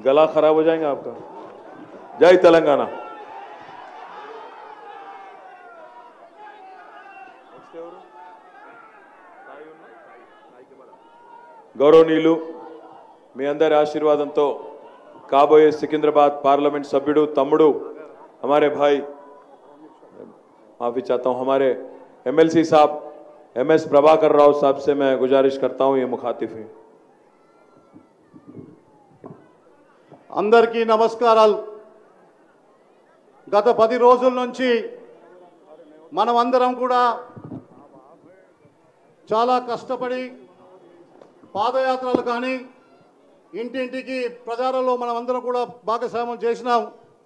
गला खराब हो जाएगा आपका जय तेलंगाना గౌరవనీయులు మీ అందరి ఆశీర్వాదంతో కాబోయే సికింద్రాబాద్ పార్లమెంట్ సభ్యుడు తమ్ముడు हमारे भाई माफी चाहता हूं हमारे एमएलसी साहब एम एस प्रभाकर राव साहब से मैं गुजारिश करता हूं ये मुखातिब हैं అందరికీ నమస్కారాలు గత పది రోజుల నుంచి మనం అందరం కూడా చాలా కష్టపడి పాదయాత్రలు కానీ ఇంటింటికి ప్రచారంలో మనం అందరం కూడా భాగస్వామ్యం చేసినాం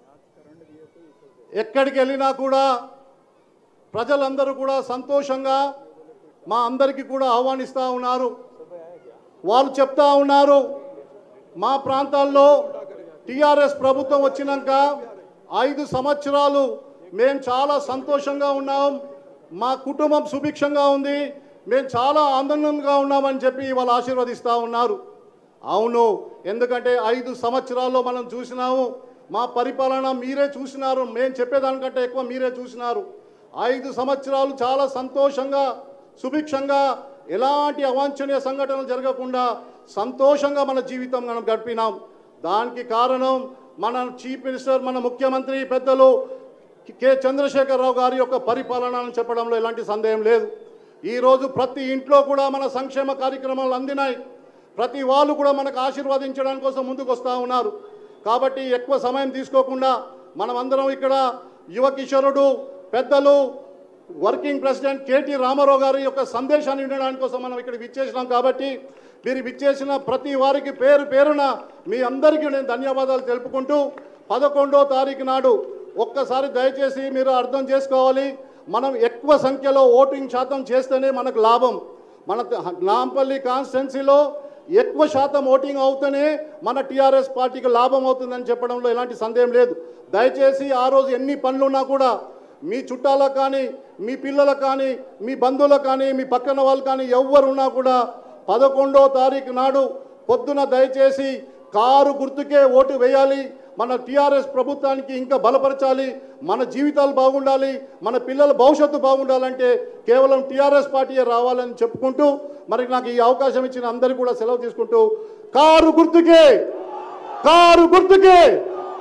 ఎక్కడికి వెళ్ళినా కూడా ప్రజలందరూ కూడా సంతోషంగా మా అందరికీ కూడా ఆహ్వానిస్తూ ఉన్నారు వాళ్ళు చెప్తా ఉన్నారు మా ప్రాంతాల్లో టీఆర్ఎస్ ప్రభుత్వం వచ్చినాక ఐదు సంవత్సరాలు మేము చాలా సంతోషంగా ఉన్నాం మా కుటుంబం సుభిక్షంగా ఉంది మేము చాలా ఆనందంగా ఉన్నామని చెప్పి వాళ్ళు ఆశీర్వదిస్తూ ఉన్నారు అవును ఎందుకంటే ఐదు సంవత్సరాల్లో మనం చూసినాము మా పరిపాలన మీరే చూసినారు మేము చెప్పేదానికంటే ఎక్కువ మీరే చూసినారు ఐదు సంవత్సరాలు చాలా సంతోషంగా సుభిక్షంగా ఎలాంటి అవాంఛనీయ సంఘటనలు జరగకుండా సంతోషంగా మన జీవితం మనం గడిపినాం దానికి కారణం మన చీఫ్ మినిస్టర్ మన ముఖ్యమంత్రి పెద్దలు కె చంద్రశేఖరరావు గారి యొక్క పరిపాలన అని చెప్పడంలో ఎలాంటి సందేహం లేదు ఈరోజు ప్రతి ఇంట్లో కూడా మన సంక్షేమ కార్యక్రమాలు అందినాయి ప్రతి వాళ్ళు కూడా మనకు ఆశీర్వదించడానికి కోసం ముందుకు వస్తూ ఉన్నారు కాబట్టి ఎక్కువ సమయం తీసుకోకుండా మనమందరం ఇక్కడ యువ కిషోరుడు పెద్దలు వర్కింగ్ ప్రెసిడెంట్ కేటీ రామారావు గారి యొక్క సందేశాన్ని వినడానికి కోసం మనం ఇక్కడ విచ్చేసినాం కాబట్టి మీరు విచ్చేసిన ప్రతి వారికి పేరు పేరున మీ అందరికీ నేను ధన్యవాదాలు తెలుపుకుంటూ పదకొండో తారీఖు నాడు ఒక్కసారి దయచేసి మీరు అర్థం చేసుకోవాలి మనం ఎక్కువ సంఖ్యలో ఓటింగ్ శాతం చేస్తేనే మనకు లాభం మన నాంపల్లి కాన్స్టిట్యున్సీలో ఎక్కువ శాతం ఓటింగ్ అవుతూనే మన టీఆర్ఎస్ పార్టీకి లాభం అవుతుందని చెప్పడంలో ఎలాంటి సందేహం లేదు దయచేసి ఆ రోజు ఎన్ని పనులున్నా కూడా మీ చుట్టాలకు కానీ మీ పిల్లలకు కానీ మీ బంధువులకు కానీ మీ పక్కన వాళ్ళు కానీ ఎవ్వరు ఉన్నా కూడా పదకొండో తారీఖు నాడు పొద్దున దయచేసి కారు గుర్తుకే ఓటు వేయాలి మన టీఆర్ఎస్ ప్రభుత్వానికి ఇంకా బలపరచాలి మన జీవితాలు బాగుండాలి మన పిల్లల భవిష్యత్తు బాగుండాలంటే కేవలం టీఆర్ఎస్ పార్టీయే రావాలని చెప్పుకుంటూ మరి నాకు ఈ అవకాశం ఇచ్చిన అందరికీ కూడా సెలవు తీసుకుంటూ కారు గుర్తుకే కారు గుర్తుకే